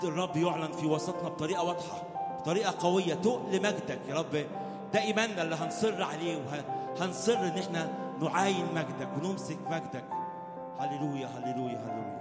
الرب يعلن في وسطنا بطريقة واضحة بطريقة قوية تقل مجدك يا رب ده إيماننا اللي هنصر عليه وهنصر إن إحنا نعاين مجدك ونمسك مجدك هللويا هللويا هللويا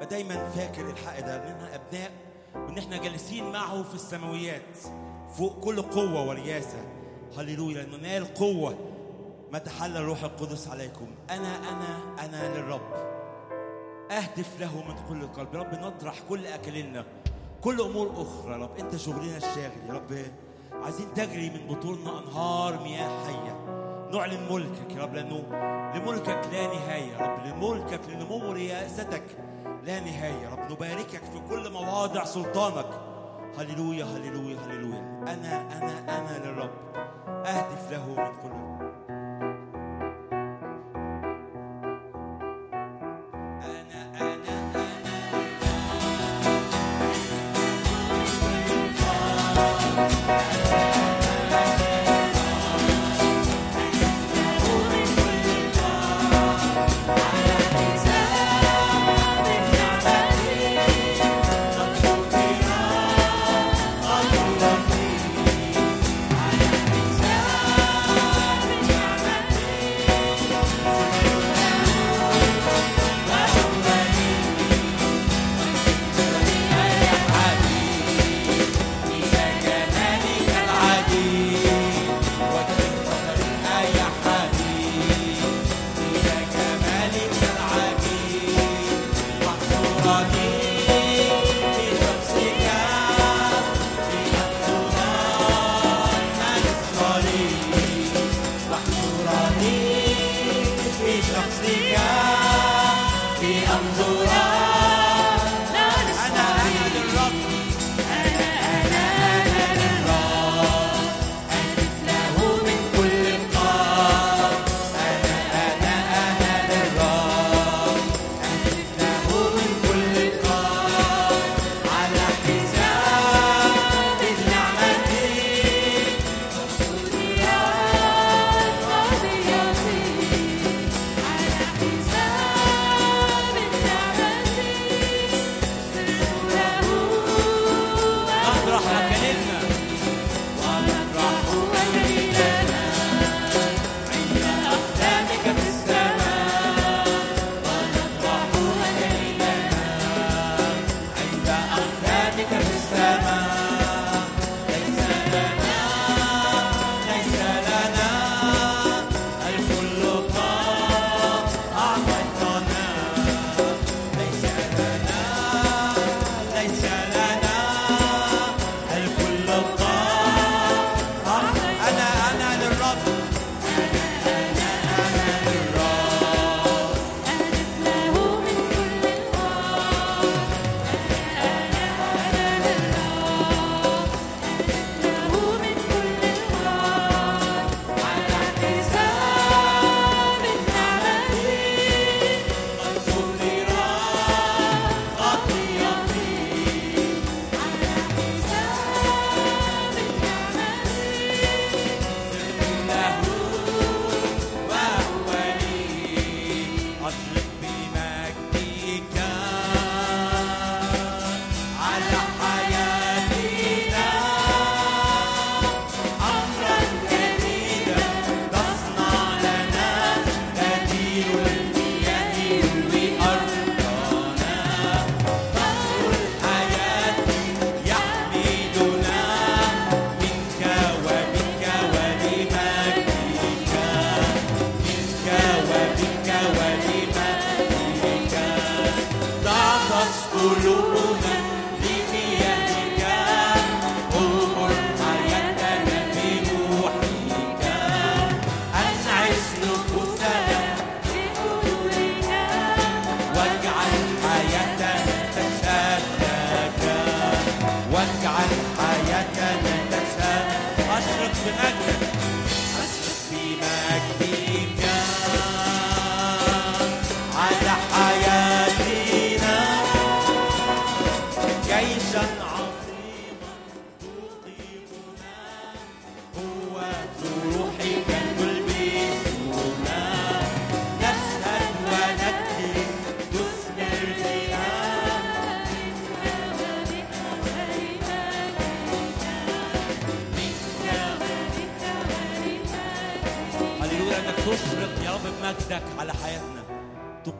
ابقى دايما فاكر الحق ده اننا ابناء وان احنا جالسين معه في السماويات فوق كل قوه ورياسه هللويا لانه نال قوه ما تحلى الروح القدس عليكم انا انا انا للرب اهدف له من كل القلب يا رب نطرح كل اكلنا كل امور اخرى يا رب انت شغلنا الشاغل يا رب عايزين تجري من بطوننا انهار مياه حيه نعلن ملكك يا رب لانه لملكك لا نهايه يا رب لملكك لنمو رياستك لا نهايه يا رب نباركك في كل مواضع سلطانك هللويا هللويا هللويا انا انا انا للرب اهدف له من كل القلب. أنا أنا أنا جمالك العجيب وكثرتك يا حبيب إلى جمالك العجيب محصورني في شخصك في أنظرات الصليب محصورني في شخصك في أنظرات أنا أنا للرب له من كل القلب أنا أنا أنا للرب له من كل القلب على حساب النعمة نطرح مكاننا ونطرح مكاننا عند أقدامك في السماء ونطرح مكاننا عند أقدامك في السماء ليس لنا ليس لنا الكل قد أعطيتنا ليس لنا ليس لنا الكل قد أنا أنا للرب أنا أنا للرب على حساب قد سطرت خطيئتي له وهو لي أشرق بمجدك على حياتنا أمرا جديدا تصنع لنا بديل المياه يروي أرضنا بحر الحياة يحملنا منك وبك ولمجدك منك وبك ولمجدك تعطش قلوبنا لمياهك أمر حياتنا بروحك أنعش نفوسنا واجعل حياتنا تشهدك واجعل حياتنا تشهد أشرق بمجدك أشرق بمجدك على حياتنا جيشا عظيما تقيمنا قوة روحك تلبسنا نشهد ونكرس تثمر بنا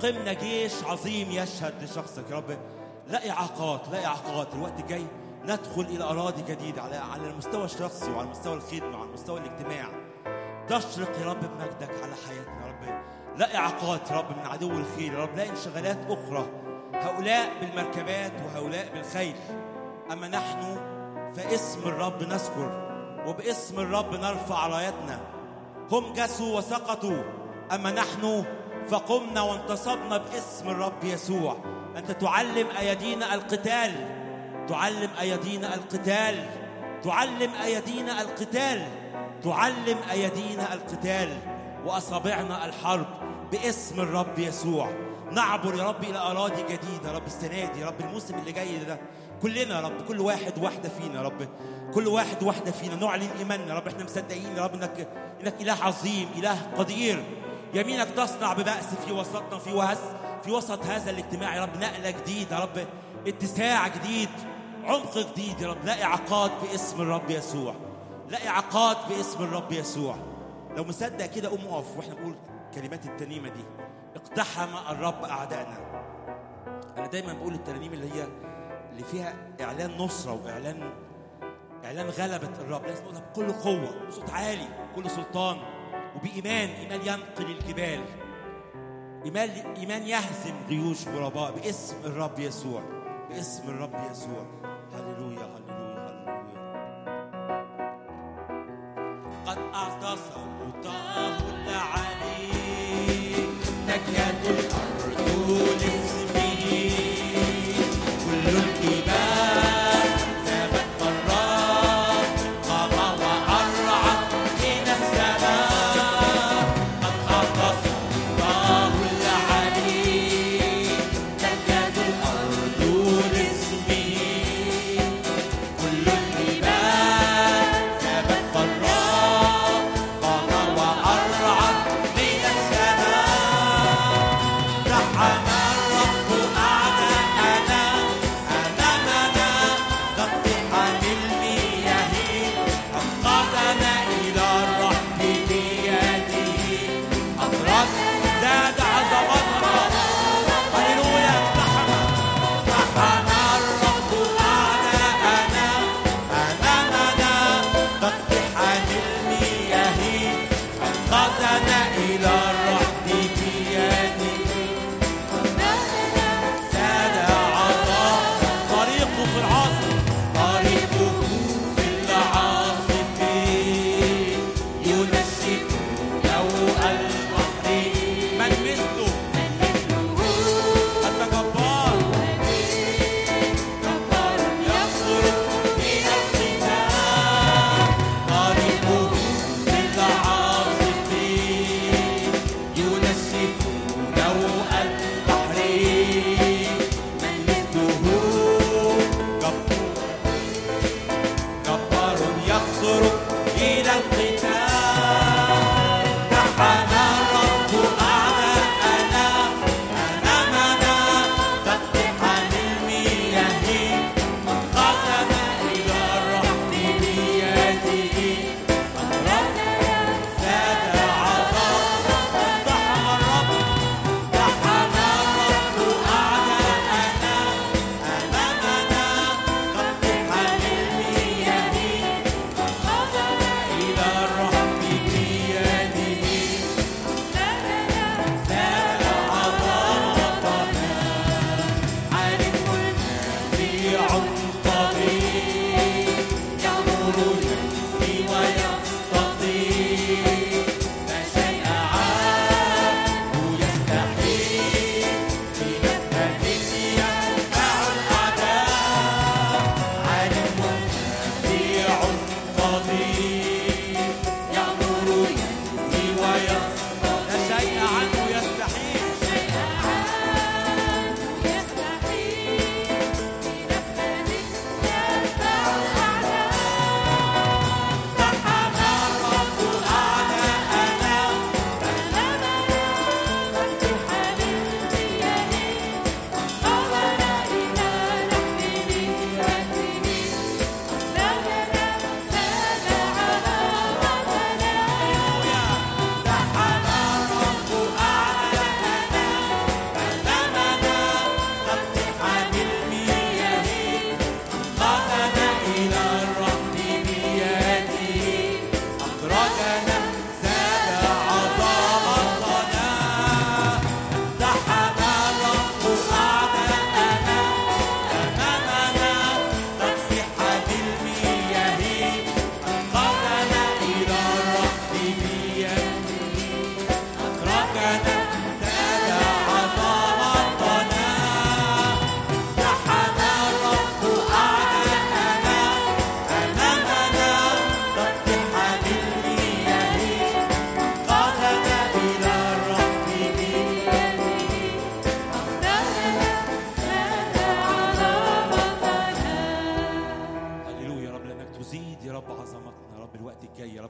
يقمنا جيش عظيم يشهد لشخصك يا رب لا إعاقات لا إعاقات الوقت جاي ندخل إلى أراضي جديدة على على المستوى الشخصي وعلى مستوى الخدمة وعلى مستوى الاجتماع تشرق يا رب بمجدك على حياتنا يا رب لا إعاقات يا رب من عدو الخير يا رب لا انشغالات أخرى هؤلاء بالمركبات وهؤلاء بالخيل أما نحن فاسم الرب نذكر وباسم الرب نرفع رايتنا هم جسوا وسقطوا أما نحن فقمنا وانتصبنا باسم الرب يسوع أنت تعلم أيدينا القتال تعلم أيدينا القتال تعلم أيدينا القتال تعلم أيدينا القتال وأصابعنا الحرب باسم الرب يسوع نعبر يا رب إلى أراضي جديدة يا رب السنة دي يا رب الموسم اللي جاي ده كلنا يا رب كل واحد واحدة فينا يا رب كل واحد واحدة فينا نعلن إيماننا يا رب احنا مصدقين يا رب إنك إنك إله عظيم إله قدير يمينك تصنع ببأس في وسطنا في وهس في وسط هذا الاجتماع يا رب نقلة جديدة يا رب اتساع جديد عمق جديد يا رب لا إعاقات باسم الرب يسوع لا إعاقات باسم الرب يسوع لو مصدق كده قوم اقف واحنا بنقول كلمات الترنيمة دي اقتحم الرب أعدائنا أنا دايما بقول الترانيم اللي هي اللي فيها إعلان نصرة وإعلان إعلان غلبة الرب لازم نقولها بكل قوة بصوت عالي بكل سلطان وبإيمان إيمان ينقل الجبال إيمان إيمان يهزم جيوش غرباء باسم الرب يسوع باسم الرب يسوع هللويا هللويا هللويا قد أعطى صوته العلي تكاد الأرض لاسمه كل الجبال ثبت فرات قام وأرعى من السماء قد أعطى صوته العلي تكاد الأرض لاسمه كل الجبال ثبت فرات قام وأرعى من السماء رحم الرب أعداءنا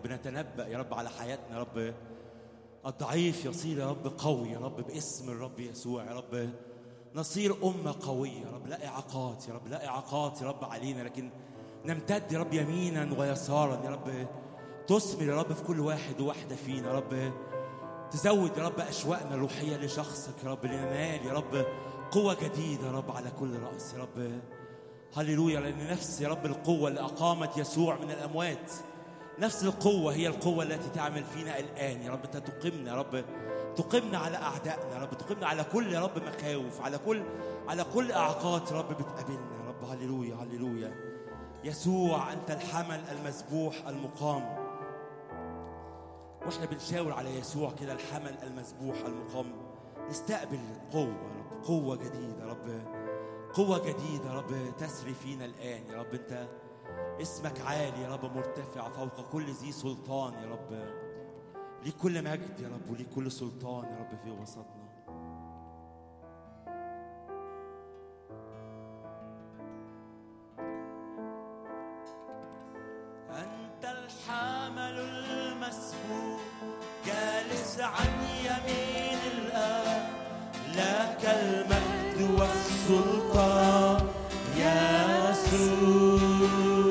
رب نتنبأ يا رب على حياتنا يا رب الضعيف يصير يا رب قوي يا رب باسم الرب يسوع يا رب نصير أمة قوية يا رب لا إعاقات يا رب لا إعاقات يا رب علينا لكن نمتد يا رب يمينا ويسارا يا رب تثمر يا رب في كل واحد وواحدة فينا يا رب تزود يا رب أشواقنا الروحية لشخصك يا رب لننال يا رب قوة جديدة يا رب على كل رأس يا رب هللويا لأن نفس يا رب القوة اللي أقامت يسوع من الأموات نفس القوة هي القوة التي تعمل فينا الآن يا رب أنت تقيمنا يا رب تقيمنا على أعدائنا يا رب تقيمنا على كل يا رب مخاوف على كل على كل إعاقات يا رب بتقابلنا يا رب هللويا هللويا يسوع أنت الحمل المذبوح المقام واحنا بنشاور على يسوع كده الحمل المذبوح المقام نستقبل قوة يا رب قوة جديدة يا رب قوة جديدة يا رب تسري فينا الآن يا رب أنت اسمك عالي يا رب مرتفع فوق كل ذي سلطان يا رب ليك كل مجد يا رب وليك كل سلطان يا رب في وسطنا أنت الحامل المسبوق جالس عن يمين الآب لك المجد والسلطان يا يسوع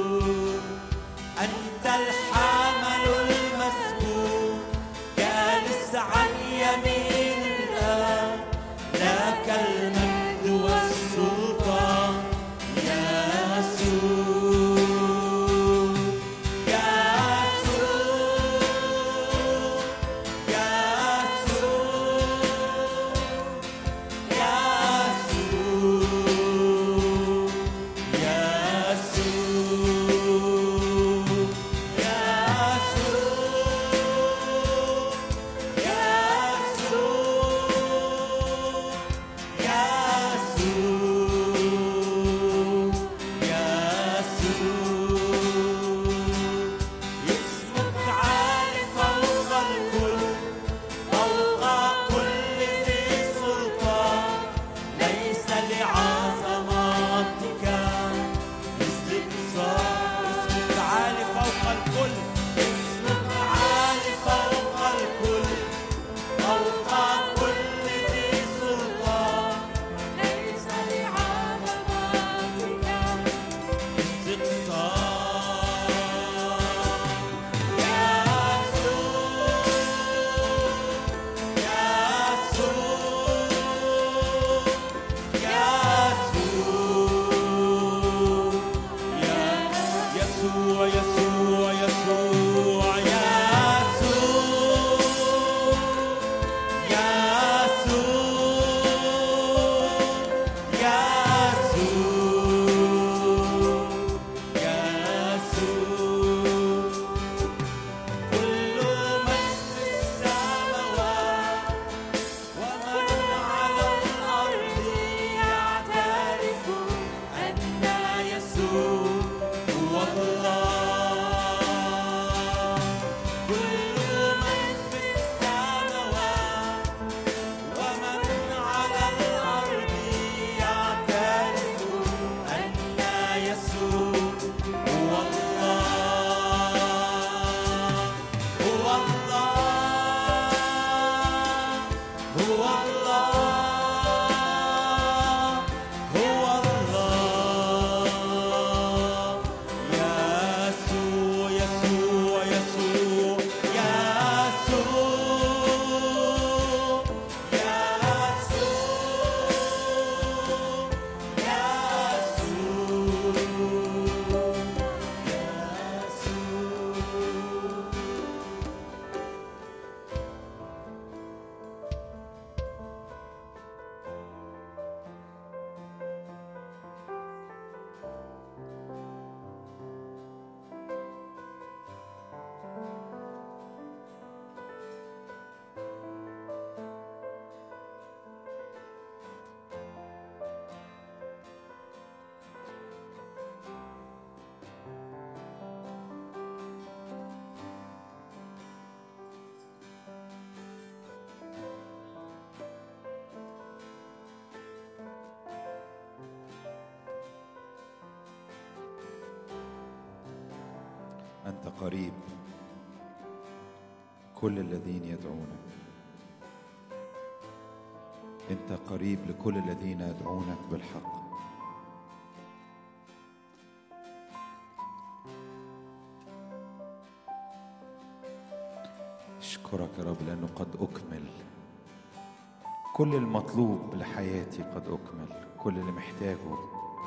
أنت الحامل المسبوق جالس عن يمين الآب لك المجد والسلطان يا يسوع اسمك عالي فوق الكل فوق كل ذي سلطان ليس لعظمتك استقصاء اسمك عالي فوق الكل اسمك عالي فوق الكل فوق كل ذي سلطان ليس لعظمتك استقصاء يسوع يسوع يسوع كل من في السماوات ومن على الأرض يعترف أن يسوع هو الله كل من في السماوات ومن على الأرض يعترف أن يسوع هو الله هو الله هو الله هو الله يسوع يسوع يسوع يسوع أنت قريب كل الذين يدعونك انت قريب لكل الذين يدعونك بالحق اشكرك يا رب لانه قد اكمل كل المطلوب لحياتي قد اكمل كل اللي محتاجه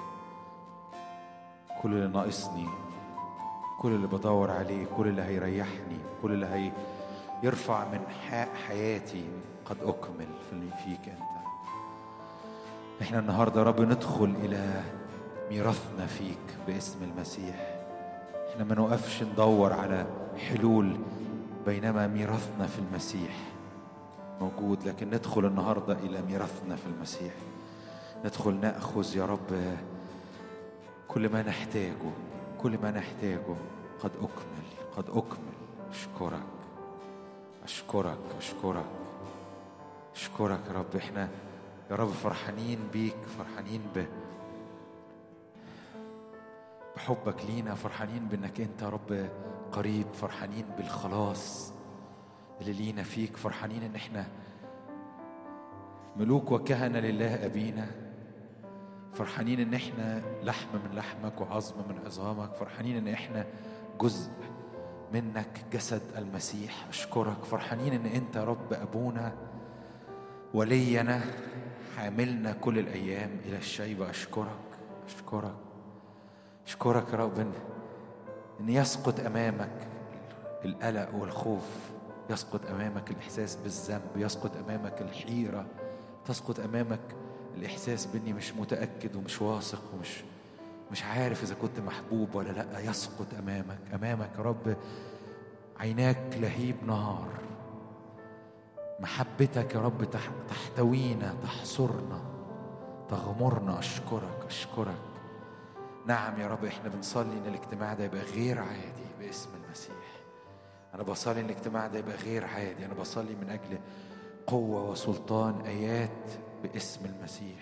كل اللي ناقصني كل اللي بدور عليه كل اللي هيريحني كل اللي هي يرفع من حق حياتي قد أكمل في اللي فيك أنت احنا النهاردة يا رب ندخل إلى ميراثنا فيك باسم المسيح احنا ما نوقفش ندور على حلول بينما ميراثنا في المسيح موجود لكن ندخل النهارده الى ميراثنا في المسيح ندخل ناخذ يا رب كل ما نحتاجه كل ما نحتاجه قد اكمل قد اكمل اشكرك اشكرك اشكرك اشكرك يا رب احنا يا رب فرحانين بيك فرحانين ب بحبك لينا فرحانين بانك انت يا رب قريب فرحانين بالخلاص اللي لينا فيك فرحانين ان احنا ملوك وكهنة لله أبينا فرحانين ان احنا لحم من لحمك وعظم من عظامك فرحانين ان احنا جزء منك جسد المسيح اشكرك فرحانين ان انت يا رب ابونا ولينا حاملنا كل الايام الى الشيبه اشكرك اشكرك اشكرك يا رب ان ان يسقط امامك القلق والخوف يسقط امامك الاحساس بالذنب يسقط امامك الحيره تسقط امامك الاحساس باني مش متاكد ومش واثق ومش مش عارف اذا كنت محبوب ولا لا يسقط امامك امامك يا رب عيناك لهيب نهار محبتك يا رب تح- تحتوينا تحصرنا تغمرنا اشكرك اشكرك نعم يا رب احنا بنصلي ان الاجتماع ده يبقى غير عادي باسم المسيح انا بصلي ان الاجتماع ده يبقى غير عادي انا بصلي من اجل قوه وسلطان ايات باسم المسيح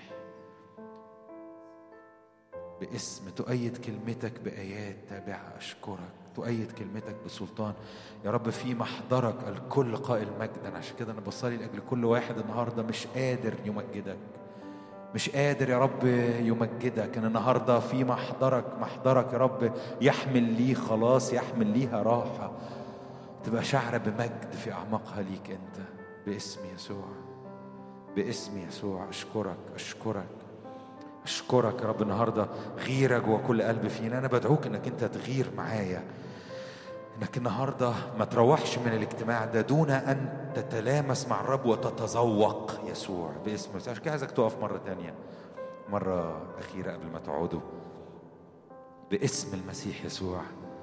باسم تؤيد كلمتك بآيات تابعة أشكرك تؤيد كلمتك بسلطان يا رب في محضرك الكل قائل مجدا عشان كده أنا بصلي لأجل كل واحد النهاردة مش قادر يمجدك مش قادر يا رب يمجدك أنا النهاردة في محضرك محضرك يا رب يحمل ليه خلاص يحمل ليها راحة تبقى شعرة بمجد في أعماقها ليك أنت باسم يسوع باسم يسوع أشكرك أشكرك أشكرك يا رب النهاردة غيرة جوا كل قلب فينا أنا بدعوك إنك أنت تغير معايا إنك النهاردة ما تروحش من الاجتماع ده دون أن تتلامس مع الرب وتتذوق يسوع باسم يسوع عشان كده عايزك تقف مرة تانية مرة أخيرة قبل ما تقعدوا باسم المسيح يسوع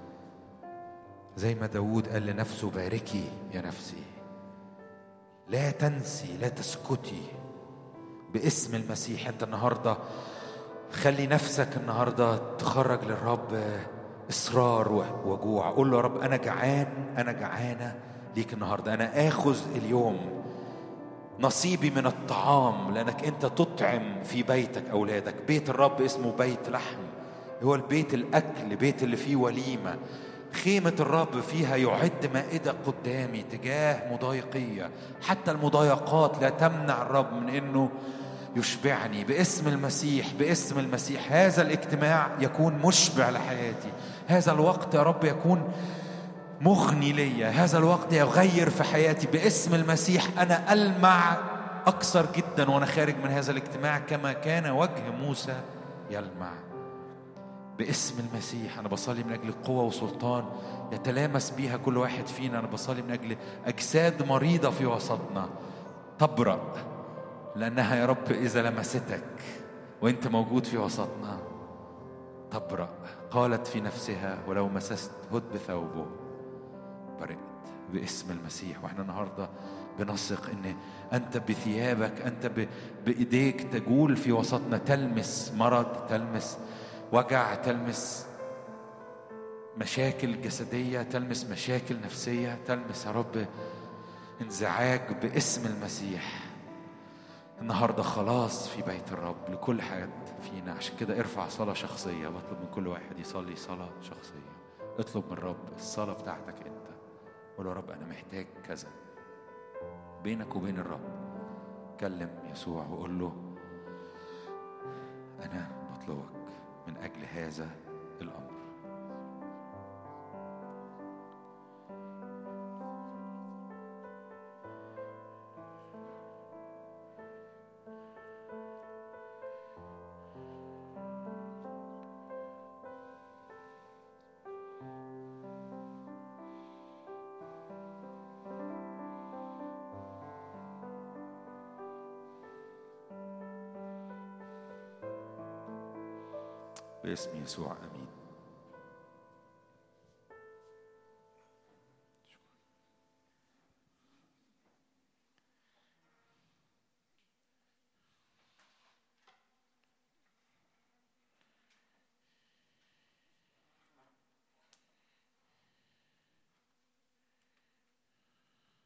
زي ما داود قال لنفسه باركي يا نفسي لا تنسي لا تسكتي باسم المسيح انت النهارده خلي نفسك النهارده تخرج للرب اصرار و- وجوع قول له يا رب انا جعان انا جعانه ليك النهارده انا اخذ اليوم نصيبي من الطعام لانك انت تطعم في بيتك اولادك بيت الرب اسمه بيت لحم هو البيت الاكل بيت اللي فيه وليمه خيمة الرب فيها يعد مائدة قدامي تجاه مضايقية حتى المضايقات لا تمنع الرب من انه يشبعني باسم المسيح باسم المسيح هذا الاجتماع يكون مشبع لحياتي هذا الوقت يا رب يكون مغني ليا هذا الوقت يغير في حياتي باسم المسيح انا المع اكثر جدا وانا خارج من هذا الاجتماع كما كان وجه موسى يلمع باسم المسيح انا بصلي من اجل قوه وسلطان يتلامس بيها كل واحد فينا انا بصلي من اجل اجساد مريضه في وسطنا تبرأ لانها يا رب اذا لمستك وانت موجود في وسطنا تبرأ قالت في نفسها ولو مسست هد بثوبه برئت باسم المسيح واحنا النهارده بنثق ان انت بثيابك انت ب- بايديك تجول في وسطنا تلمس مرض تلمس وجع تلمس مشاكل جسديه تلمس مشاكل نفسيه تلمس يا رب انزعاج باسم المسيح النهارده خلاص في بيت الرب لكل حد فينا عشان كده ارفع صلاه شخصيه بطلب من كل واحد يصلي صلاه شخصيه اطلب من الرب الصلاه بتاعتك انت قول له يا رب انا محتاج كذا بينك وبين الرب كلم يسوع وقول له انا بطلبك من اجل هذا الامر باسم يسوع امين